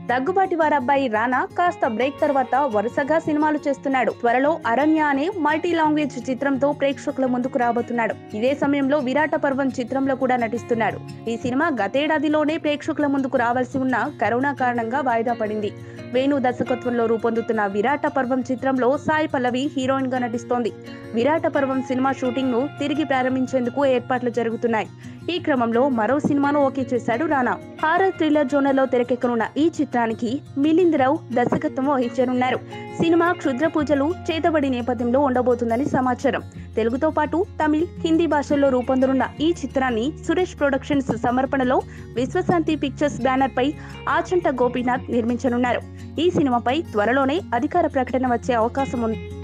దగ్గుబాటి వారి అబ్బాయి రానా కాస్త బ్రేక్ తర్వాత వరుసగా సినిమాలు చేస్తున్నాడు త్వరలో అరణ్య అనే మల్టీ లాంగ్వేజ్ చిత్రంతో ప్రేక్షకుల ముందుకు రాబోతున్నాడు ఇదే సమయంలో విరాట పర్వం చిత్రంలో కూడా నటిస్తున్నాడు ఈ సినిమా గతేడాదిలోనే ప్రేక్షకుల ముందుకు రావాల్సి ఉన్న కరోనా కారణంగా వాయిదా పడింది వేణు దర్శకత్వంలో రూపొందుతున్న విరాట పర్వం చిత్రంలో సాయి పల్లవి హీరోయిన్ గా నటిస్తోంది విరాట పర్వం సినిమా షూటింగ్ ను తిరిగి ప్రారంభించేందుకు ఏర్పాట్లు జరుగుతున్నాయి ఈ క్రమంలో మరో సినిమాను ఓకే చేశాడు రానా హారర్ థ్రిల్లర్ జోనర్లో తెరకెక్కనున్న ఈ చిత్రానికి మిలిందరావు దర్శకత్వం వహించనున్నారు సినిమా క్షుద్ర పూజలు చేతబడి నేపథ్యంలో ఉండబోతుందని సమాచారం తెలుగుతో పాటు తమిళ్ హిందీ భాషల్లో రూపొందనున్న ఈ చిత్రాన్ని సురేష్ ప్రొడక్షన్స్ సమర్పణలో విశ్వశాంతి పిక్చర్స్ బ్యానర్ పై ఆచంట గోపీనాథ్ నిర్మించనున్నారు ఈ సినిమాపై త్వరలోనే అధికార ప్రకటన వచ్చే అవకాశం ఉంది